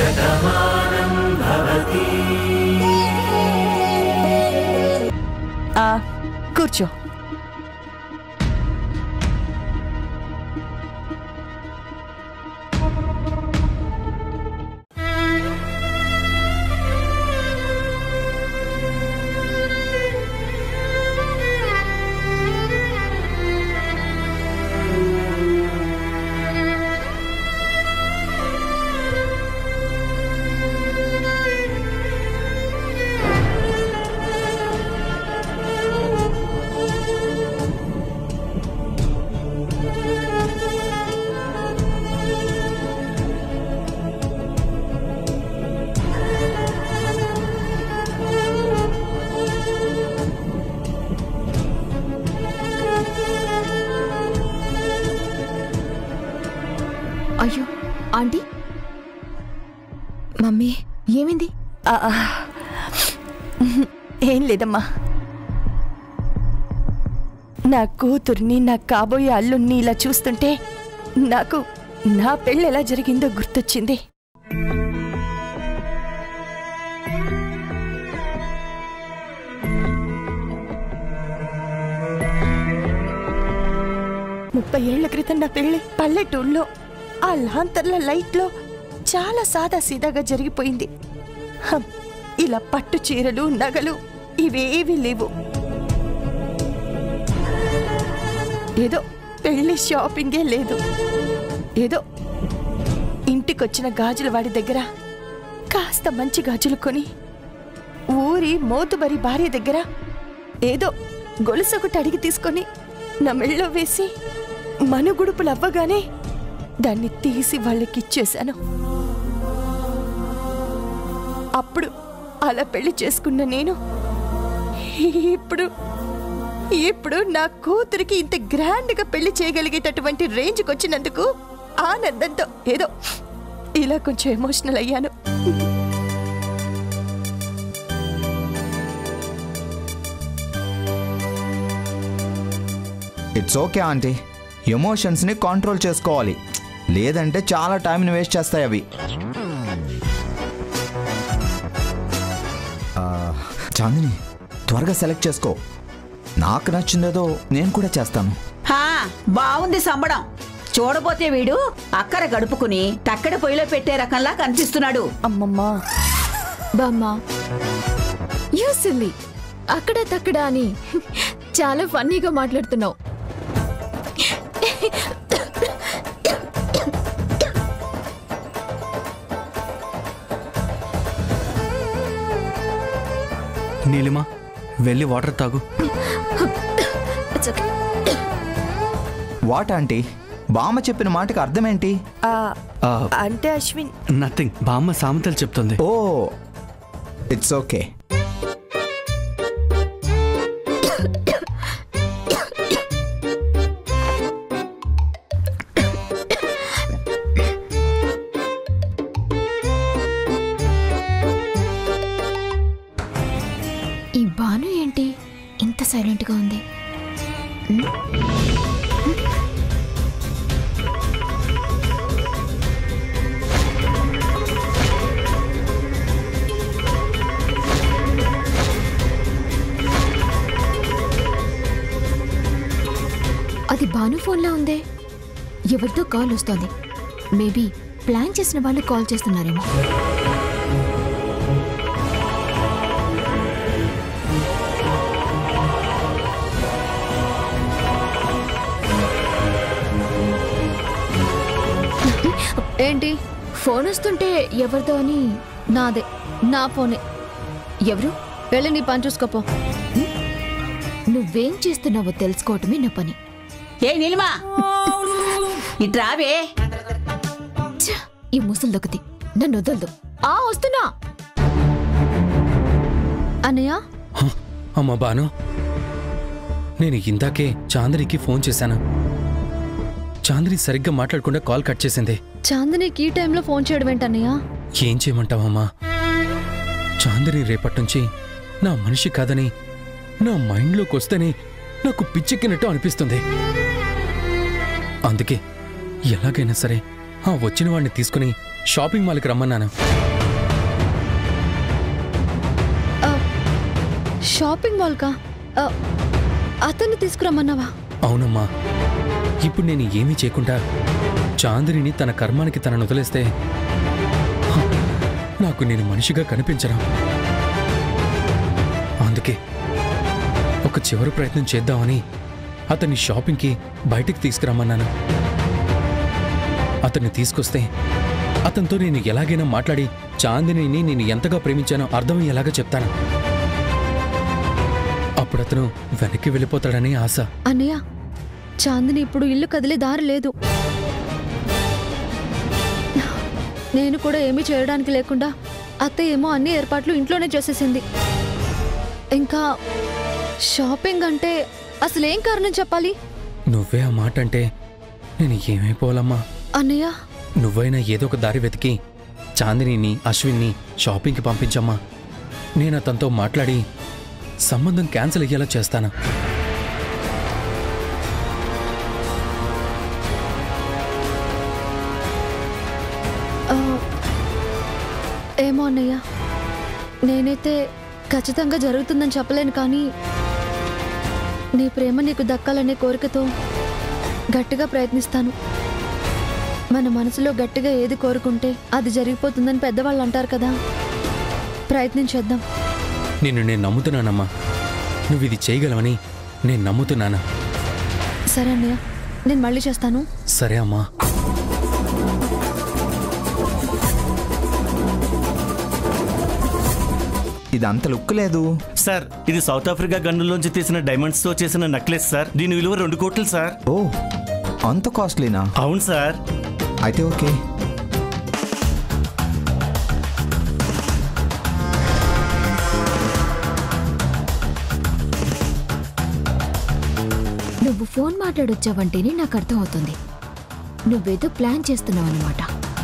ఆ, కూర్చో అయ్యో ఆంటీ మమ్మీ ఏమైంది ఆ, ఆ. ఏం లేదమ్మా నా కూతుర్ని నా కాబోయే అల్లుణ్ణి ఇలా చూస్తుంటే నాకు నా పెళ్ళి ఎలా జరిగిందో గుర్తొచ్చింది ముప్పై ఏళ్ల క్రితం నా పెళ్లి పల్లెటూళ్ళలో ఆ లాంతర్ల లైట్లో చాలా సాదా సీదాగా జరిగిపోయింది హం, ఇలా పట్టు చీరలు నగలు ఇవేవీ లేవు ఏదో పెళ్లి షాపింగే లేదు ఏదో ఇంటికొచ్చిన గాజుల వాడి దగ్గర కాస్త మంచి గాజులు కొని ఊరి మోతుబరి భార్య దగ్గర ఏదో గొలుసొకటి అడిగి తీసుకొని నా మెళ్ళో వేసి మనుగుడుపులు అవ్వగానే దాన్ని తీసి వాళ్ళకిచ్చేశాను అప్పుడు అలా పెళ్లి చేసుకున్న నేను ఇప్పుడు ఇప్పుడు నా కూతురికి ఇంత గ్రాండ్గా పెళ్లి చేయగలిగేటటువంటి రేంజ్కి వచ్చినందుకు ఆనందంతో ఏదో ఇలా కొంచెం ఎమోషనల్ అయ్యాను ఇట్స్ ఓకే ఆంటీ ఎమోషన్స్ని కంట్రోల్ చేసుకోవాలి లేదంటే చాలా టైంని వేస్ట్ చేస్తాయి అవి ఆ, చాందిని త్వరగా సెలెక్ట్ చేసుకో నాకు నచ్చిందేదో నేను కూడా చేస్తాను హా బాగుంది సంబడం చూడబోతే వీడు అక్కర గడుపుకుని తక్కడ పొయ్యిలో పెట్టే రకంలా కనిపిస్తున్నాడు అమ్మమ్మా బామ్మ యూ సిల్లీ అక్కడ తక్కడ అని చాలా ఫన్నీగా మాట్లాడుతున్నావు నీలిమా వెళ్ళి వాటర్ తాగు It's okay. వాట్ ఆంటీ బామ్మ చెప్పిన మాటకి అర్థం ఏంటి ఆ, ఆ, అంటే అశ్విన్ నథింగ్ బామ్మ సామెతలు చెప్తుంది ఓ ఇట్స్ ఓకే ఈ బాను ఏంటి ఇంత సైలెంట్గా ఉంది అది భాను ఫోన్లో ఉందే ఎవరితో కాల్ వస్తోంది మేబీ ప్లాన్ చేసిన వాళ్ళు కాల్ చేస్తున్నారేమో ఏంటి ఫోన్ వస్తుంటే ఎవరిదో అని నాదే నా ఫోనే ఎవరు వెళ్ళి నీ పని చూసుకోపో ఉం? నువ్వేం చేస్తున్నావో తెలుసుకోవటమే నా పని ఏ నీలిమా ఇట్రావే ఛ! ఈ ముసలు దొక్కతి నన్ను వదలదు ఆ వస్తున్నా అన్నయ్య హ, అమ్మ బాను నేను ఇందాకే చాందినికి ఫోన్ చేశాను చాందిని సరిగ్గా మాట్లాడకుండా కాల్ కట్ చేసింది చాందినికి ఈ టైంలో ఫోన్ చేయడం ఏంటన్నయ్య ఏం చేయమంటావమ్మా చాందిని రేపటి నుంచి నా మనిషి కాదని నా మైండ్లోకి వస్తేనే నాకు పిచ్చెక్కినట్టు అనిపిస్తుంది అందుకే ఎలాగైనా సరే ఆ వచ్చిన వాడిని తీసుకుని షాపింగ్ మాల్కి రమ్మన్నాను ఆ, షాపింగ్ మాల్కా ఆ, అతన్ని తీసుకురమ్మన్నావా అవునమ్మా ఇప్పుడు నేను ఏమీ చేయకుండా చాందిని తన కర్మానికి తనను వదిలేస్తే హ, నాకు నేను మనిషిగా కనిపించను అందుకే ఒక చివరి ప్రయత్నం చేద్దామని అతన్ని షాపింగ్కి బయటికి తీసుకురమ్మన్నాను అతన్ని తీసుకొస్తే అతనితో నేను ఎలాగైనా మాట్లాడి చాందినిని నేను ఎంతగా ప్రేమించానో అర్థమయ్యేలాగా చెప్తాను అప్పుడు అతను వెనక్కి వెళ్ళిపోతాడని ఆశ అన్నయ్య చాందిని ఇప్పుడు ఇల్లు కదిలే దారి లేదు నేను కూడా ఏమీ చేయడానికి లేకుండా అత్త ఏమో అన్ని ఏర్పాట్లు ఇంట్లోనే చేసేసింది ఇంకా షాపింగ్ అంటే అసలు ఏం కారణం చెప్పాలి నువ్వే ఆ మాట అంటే నేను ఏమైపోవాలమ్మా అన్నయ్య నువ్వైనా ఏదో ఒక దారి వెతికి చాందినిని అశ్విన్ని షాపింగ్కి పంపించమ్మా నేను అతనితో మాట్లాడి సంబంధం క్యాన్సిల్ అయ్యేలా చేస్తాను ఆ, ఏమో అన్నయ్య నేనైతే ఖచ్చితంగా జరుగుతుందని చెప్పలేను కానీ నీ ప్రేమ నీకు దక్కాలనే కోరికతో గట్టిగా ప్రయత్నిస్తాను మన మనసులో గట్టిగా ఏది కోరుకుంటే అది జరిగిపోతుందని పెద్దవాళ్ళు అంటారు కదా ప్రయత్నించేద్దాం నిన్ను నేను నమ్ముతున్నానమ్మా నువ్వు ఇది చేయగలవని నేను నమ్ముతున్నాను సరే అన్నయ్య నేను మళ్ళీ చేస్తాను సరే అమ్మా ఇది అంత లుక్ లేదు సార్ ఇది సౌత్ ఆఫ్రికా గన్నులోంచి తీసిన డైమండ్స్ తో చేసిన నెక్లెస్ సార్ దీని విలువ రెండు కోట్లు సార్ ఓ అంత కాస్ట్లీనా అవును సార్ అయితే ఓకే నువ్వు ఫోన్ మాట్లాడొచ్చావంటేనే నాకు అర్థం అవుతుంది నువ్వేదో ప్లాన్ చేస్తున్నావు అనమాట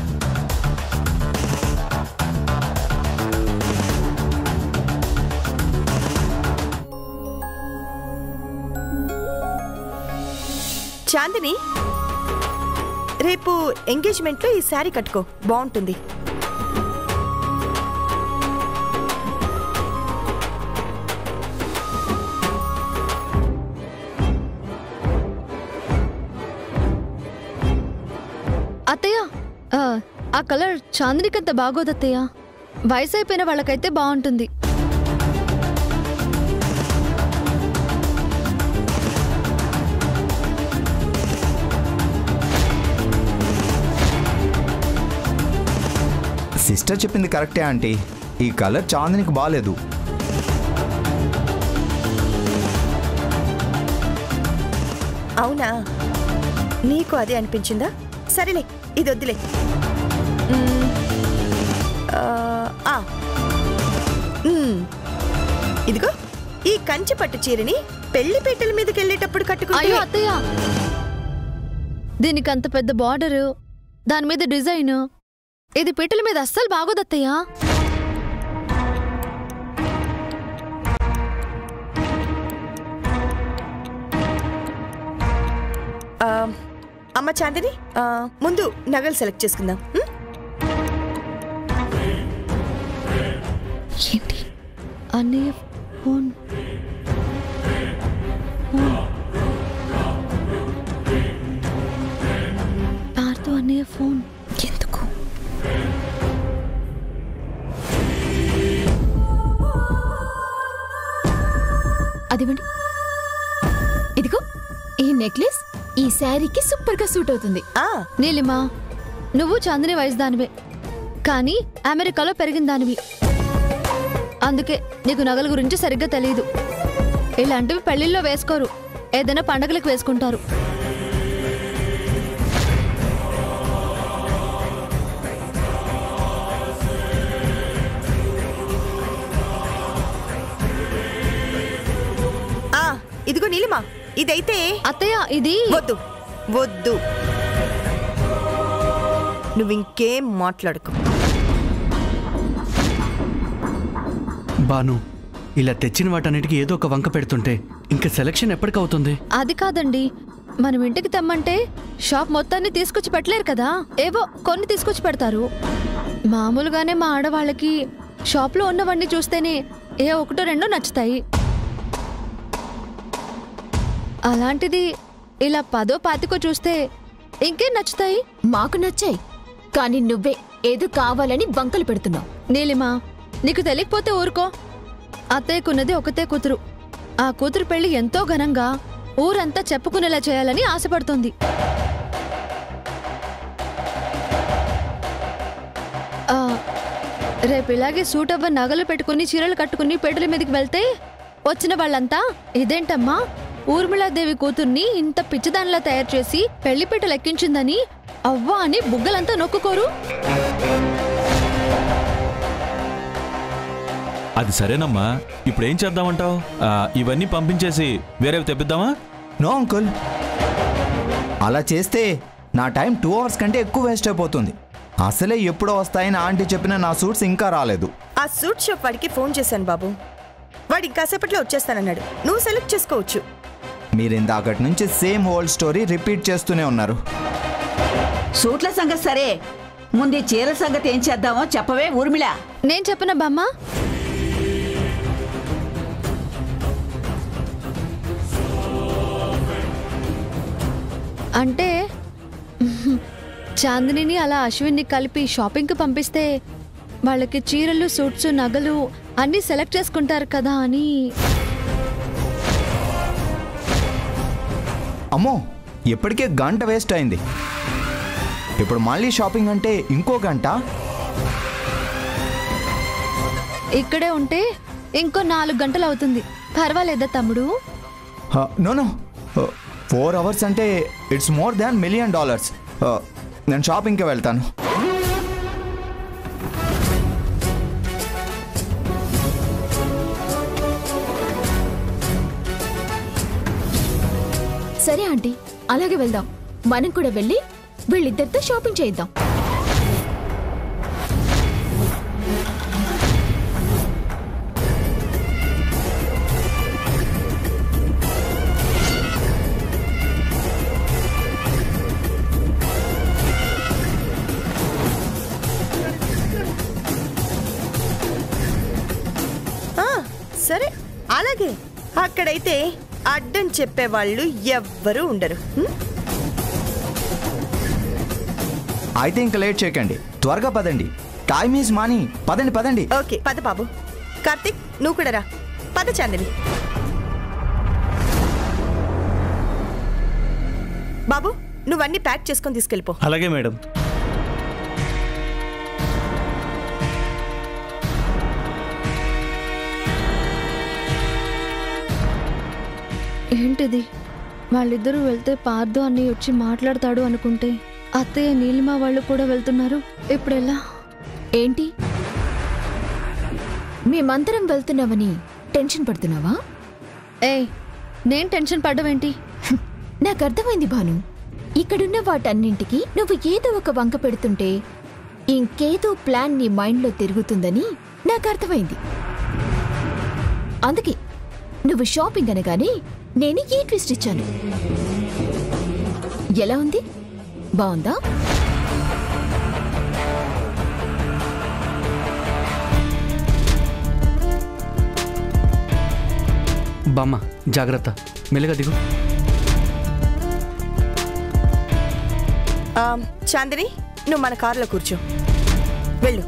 చాందిని రేపు ఎంగేజ్మెంట్లో ఈ శారీ కట్టుకో బాగుంటుంది అత్తయ్య ఆ, ఆ కలర్ చాందినికంత బాగోదు అత్తయ్య వయసు అయిపోయిన వాళ్ళకైతే బాగుంటుంది సిస్టర్ చెప్పింది కరెక్టే ఆంటీ ఈ కలర్ చాందినికి బాగాలేదు అవునా నీకు అదే అనిపించిందా సరేలే ఇది వద్దులే మ్మ్. ఆ, ఆ. మ్మ్. ఇదిగో ఈ కంచి పట్టు చీరని పెళ్లి పీటల మీదకి వెళ్ళేటప్పుడు కట్టుకుంటే అయ్యో అత్తయ్య దీనికి అంత పెద్ద బార్డర్ దాని మీద డిజైన్ ఇది పీటల మీద అస్సలు బాగోదు అత్తయ్య ఆ, అమ్మ చాందిని ఆ, ముందు నగలు సెలెక్ట్ చేసుకుందాం మ్మ్? ఏంటి అన్నయ్య ఫోన్ ఫోన్. పార్థు అన్నయ్య ఫోన్ ఎందుకు అదివ్వండి ఇదిగో ఈ నెక్లెస్ ఈ శారీకి సూపర్ గా సూట్ అవుతుంది ఆ, నీలిమా నువ్వు చాందిని వయసు దానివే కానీ అమెరికాలో పెరిగిన దానివి అందుకే నీకు నగల గురించి సరిగ్గా తెలియదు ఇలాంటివి పెళ్లిల్లో వేసుకోరు ఏదైనా పండగలకు వేసుకుంటారు ఆ, ఇదిగో నీలిమా ఇదైతే అత్తయ్య ఇది వద్దు వద్దు నువ్వు ఇంకేం మాట్లాడుకో బాను ఇలా తెచ్చిన వాటన్నిటికీ ఏదో ఒక వంక పెడుతుంటే ఇంకా సెలక్షన్ ఎప్పటికవుతుంది అది కాదండి మనం ఇంటికి తెమ్మంటే షాప్ మొత్తాన్ని తీసుకొచ్చి పెట్టలేరు కదా ఏవో కొన్ని తీసుకొచ్చి పెడతారు మామూలుగానే మా ఆడవాళ్ళకి షాప్లో ఉన్నవన్నీ చూస్తేనే ఏ ఒకటో రెండో నచ్చుతాయి అలాంటిది ఇలా పదో పాతికో చూస్తే ఇంకేం నచ్చుతాయి మాకు నచ్చాయి కానీ నువ్వే ఏదో కావాలని బంకలు పెడుతున్నావు నీలిమా నీకు తెలియకపోతే ఊరుకో అత్తయ్యకున్నది ఒకతే కూతురు ఆ కూతురు పెళ్లి ఎంతో ఘనంగా ఊరంతా చెప్పుకునేలా చేయాలని ఆశపడుతోంది ఆ, రేపు ఇలాగే సూట్ అవ్వ నగలు పెట్టుకుని చీరలు కట్టుకుని పేటల మీదకి వెళ్తే వచ్చిన వాళ్ళంతా ఇదేంటమ్మా ఊర్మిళాదేవి కూతుర్ని ఇంత పిచ్చిదానిలా తయారు చేసి పెళ్లిపీట లెక్కించిందని అవ్వా అని బుగ్గలంతా నొక్కుకోరు అది సరేనమ్మా ఇప్పుడు ఏం చేద్దామంటావు ఇవన్నీ పంపించేసి వేరేవి తెప్పిద్దామా నో అంకుల్ అలా చేస్తే నా టైం టూ అవర్స్ కంటే ఎక్కువ వేస్ట్ అయిపోతుంది అసలే ఎప్పుడో వస్తాయని ఆంటీ చెప్పిన నా సూట్స్ ఇంకా రాలేదు ఆ సూట్ షాప్ వాడికి ఫోన్ చేశాను బాబు వాడు ఇంకాసేపట్లో వచ్చేస్తానన్నాడు నువ్వు సెలెక్ట్ చేసుకోవచ్చు మీరు ఇందాకటి నుంచి సేమ్ హోల్ స్టోరీ రిపీట్ చేస్తూనే ఉన్నారు సూట్ల సంగతి సరే ముందు ఈ చీరల సంగతి ఏం చేద్దామో చెప్పవే ఊర్మిళ నేను చెప్పన బామ్మ అంటే చాందినిని అలా అశ్విన్ని కలిపి షాపింగ్కి పంపిస్తే వాళ్ళకి చీరలు సూట్స్ నగలు అన్నీ సెలెక్ట్ చేసుకుంటారు కదా అని అమ్మో ఇప్పటికే గంట వేస్ట్ అయింది ఇప్పుడు మళ్ళీ షాపింగ్ అంటే ఇంకో గంట ఇక్కడే ఉంటే ఇంకో నాలుగు గంటలు అవుతుంది పర్వాలేదా తమ్ముడు నో నో ఫోర్ అవర్స్ అంటే it's more than million dollars నేను షాపింగ్కి వెళ్తాను సరే ఆంటీ అలాగే వెళ్దాం మనం కూడా వెళ్ళి వీళ్ళిద్దరితో షాపింగ్ చేద్దాం ఆ, సరే అలాగే అక్కడైతే అడ్డం చెప్పేవాళ్ళు ఎవ్వరూ ఉండరు హ్మ్? అయితే ఇంకా లేట్ చేయకండి త్వరగా పదండి టైమ్ ఈజ్ మనీ పదండి పదండి ఓకే పద బాబు కార్తిక్ నువ్వు కూడా రా పద చాందిని బాబు నువ్వన్నీ ప్యాక్ చేసుకొని తీసుకెళ్ళిపో అలాగే మేడం ఏంటిది వాళ్ళిద్దరూ వెళ్తే పార్దు అని వచ్చి మాట్లాడతాడు అనుకుంటే అత్తయ్య నీలిమ వాళ్ళు కూడా వెళ్తున్నారు ఇప్పుడెలా ఏంటి మేమందరం వెళ్తున్నామని టెన్షన్ పడుతున్నావా ఏ నేను టెన్షన్ పడ్డవేంటి నాకు అర్థమైంది భాను ఇక్కడున్న వాటన్నింటికి నువ్వు ఏదో ఒక వంక పెడుతుంటే ఇంకేదో ప్లాన్ నీ మైండ్లో తిరుగుతుందని నాకు అర్థమైంది అందుకే నువ్వు షాపింగ్ అనగానే నేను ఈ ట్విస్ట్ ఇచ్చాను ఎలా ఉంది బాగుందా బామ్మ జాగ్రత్త మెల్లగా దిగు ఆ, చాందిని నువ్వు మన కారులో కూర్చో వెళ్ళు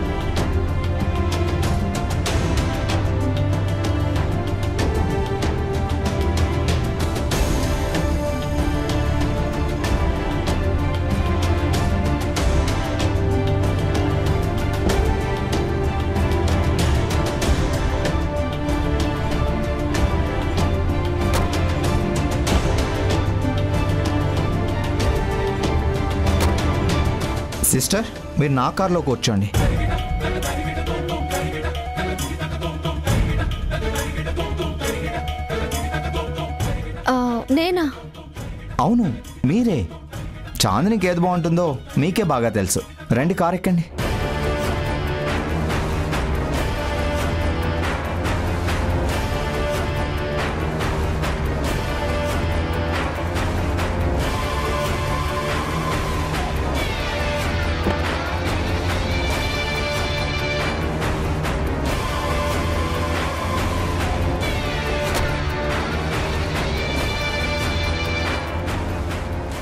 సిస్టర్ మీరు నా కార్లో కూర్చోండి ఆ, నేనా అవును మీరే చాందినికి ఏది బాగుంటుందో మీకే బాగా తెలుసు రండి కార్ ఎక్కండి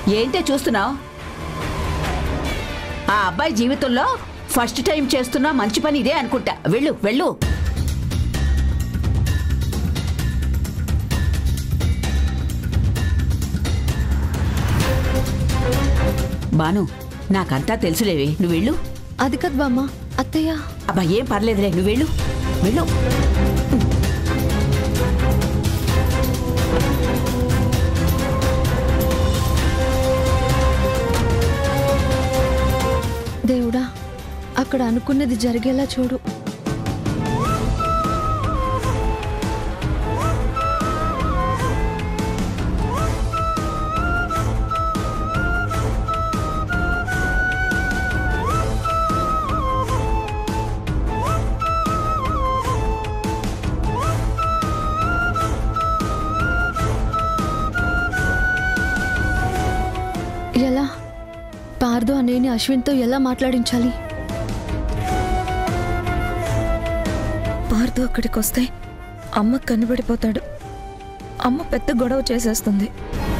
ఏంటే చూస్తున్నావు ఆ అబ్బాయి జీవితంలో ఫస్ట్ టైం చేస్తున్నా మంచి పని ఇదే అనుకుంటా వెళ్ళు వెళ్ళు బాను నాకంతా తెలుసులేవే నువ్వు వెళ్ళు అది కాదు బామ్మ అత్తయ్య అబ్బా ఏం పర్లేదులే నువ్వు వెళ్ళు వెళ్ళు దేవుడా అక్కడ అనుకున్నది జరిగేలా చూడు ఎలా పార్దు అనేని అశ్విన్తో ఎలా మాట్లాడించాలి పార్దు అక్కడికి వస్తే అమ్మ కనబడిపోతాడు అమ్మ పెద్ద గొడవ చేసేస్తుంది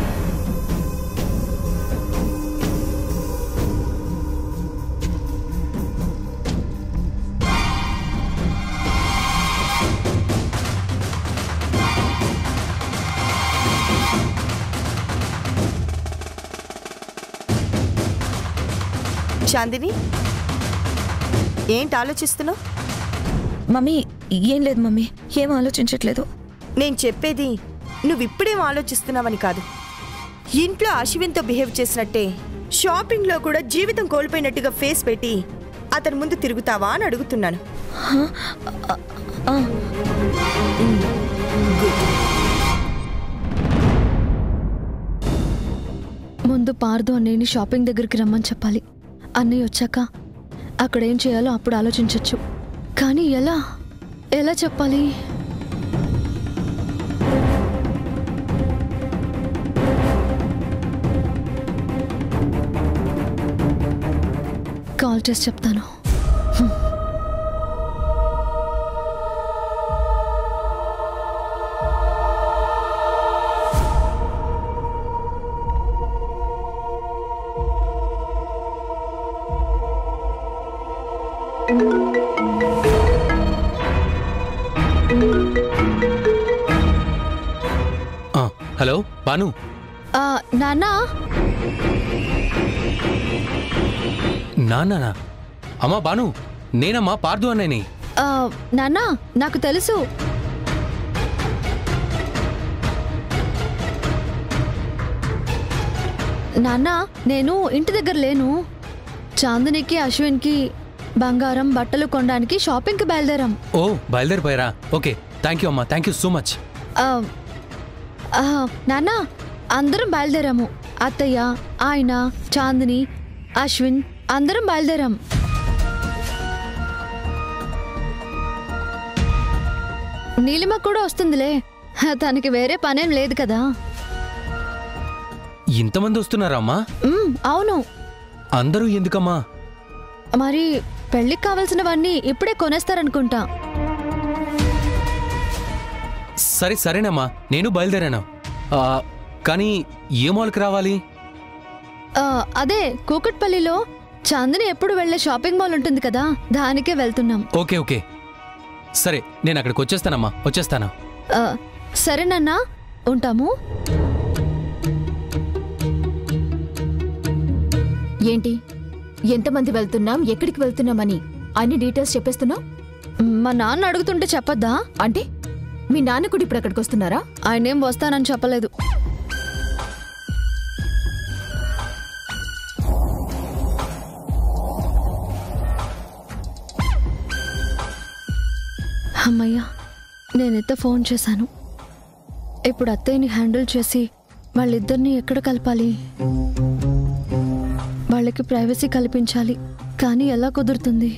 చాందిని ఏంటి ఆలోచిస్తున్నావు మమ్మీ ఏం లేదు మమ్మీ ఏం ఆలోచించట్లేదు నేను చెప్పేది నువ్వు ఇప్పుడేం ఆలోచిస్తున్నావని కాదు ఇంట్లో అశ్విన్తో బిహేవ్ చేసినట్టే షాపింగ్లో కూడా జీవితం కోల్పోయినట్టుగా ఫేస్ పెట్టి అతని ముందు తిరుగుతావా అని అడుగుతున్నాను ముందు పార్దు అన్నయ్యని షాపింగ్ దగ్గరికి రమ్మని చెప్పాలి అన్నయ్య వచ్చాక అక్కడ ఏం చేయాలో అప్పుడు ఆలోచించవచ్చు కానీ ఎలా ఎలా చెప్పాలి కాల్ చేసి చెప్తాను ఆ, హలో బాను ఆ, నాన్నా నాన్న అమ్మా బాను నేనమ్మా పార్దు అన్నయ్యని ఆ, నాన్నా నాకు తెలుసు నాన్న నేను ఇంటి దగ్గర లేను చాందినికి అశ్విన్కి బంగారం బట్టలు కొనడానికి షాపింగ్కి బయలుదేరాం ఓ బయలుదేరిపోయారా ఓకే థ్యాంక్ యూ అమ్మా థ్యాంక్ యూ సో మచ్ ఆ, ఆ, నాన్న అందరం బయలుదేరాము అత్తయ్య ఆయన చాందిని అశ్విన్ అందరం బయలుదేరాం నీలిమ కూడా వస్తుందిలే తనకి వేరే పనేం లేదు కదా ఇంతమంది వస్తున్నారా అమ్మా ఉమ్, అవును అందరూ ఎందుకమ్మా మరి పెళ్ళికి కావాల్సినవన్నీ ఇప్పుడే కొనేస్తారనుకుంటా సరే సరేనమ్మా నేను బయలుదేరాను ఆ, కానీ ఏ మాల్కి రావాలి ఆ, అదే కూకట్పల్లిలో చాందిని ఎప్పుడు వెళ్ళే షాపింగ్ మాల్ ఉంటుంది కదా దానికే వెళ్తున్నాం ఓకే ఓకే సరే నేను అక్కడికి వచ్చేస్తానమ్మా వచ్చేస్తాను ఆ, సరేనన్నా ఉంటాము ఏంటి ఎంతమంది వెళ్తున్నాం ఎక్కడికి వెళ్తున్నామని అన్ని డీటెయిల్స్ చెప్పేస్తున్నావు మా నాన్న అడుగుతుంటే చెప్పొద్దా అంటే మీ నాన్న కూడా ఇప్పుడు అక్కడికి వస్తున్నారా ఆయనేం వస్తానని చెప్పలేదు అమ్మయ్యా నేనైతే ఫోన్ చేశాను ఇప్పుడు అత్తయ్యని హ్యాండిల్ చేసి వాళ్ళిద్దరిని ఎక్కడ కలపాలి వాళ్ళకి ప్రైవసీ కల్పించాలి కానీ ఎలా కుదురుతుంది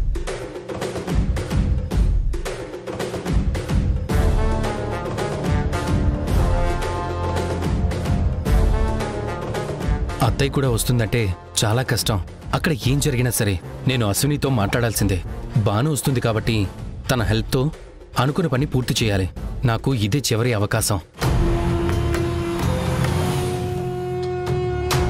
అత్తయ్య కూడా వస్తుందంటే చాలా కష్టం అక్కడ ఏం జరిగినా సరే నేను అశ్వినితో మాట్లాడాల్సిందే బాను వస్తుంది కాబట్టి తన హెల్ప్తో అనుకున్న పని పూర్తి చేయాలి నాకు ఇదే చివరి అవకాశం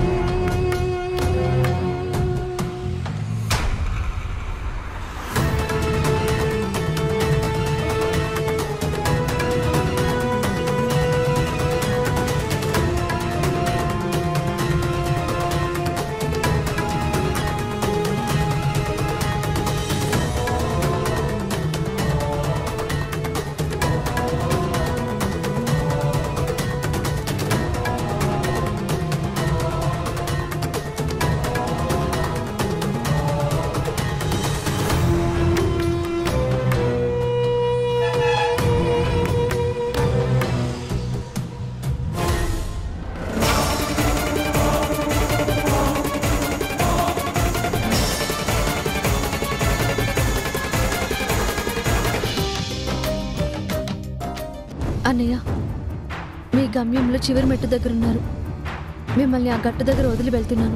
అన్నయ్య మీ గమ్యంలో చివరి మెట్టు దగ్గర ఉన్నారు మిమ్మల్ని ఆ గట్టు దగ్గర వదిలి వెళ్తున్నాను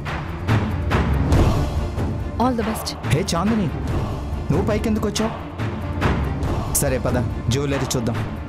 all the best hey Chandini నువ్వు పైకి ఎందుకు వచ్చావు సరే పద జ్యువెలరీ చూద్దాం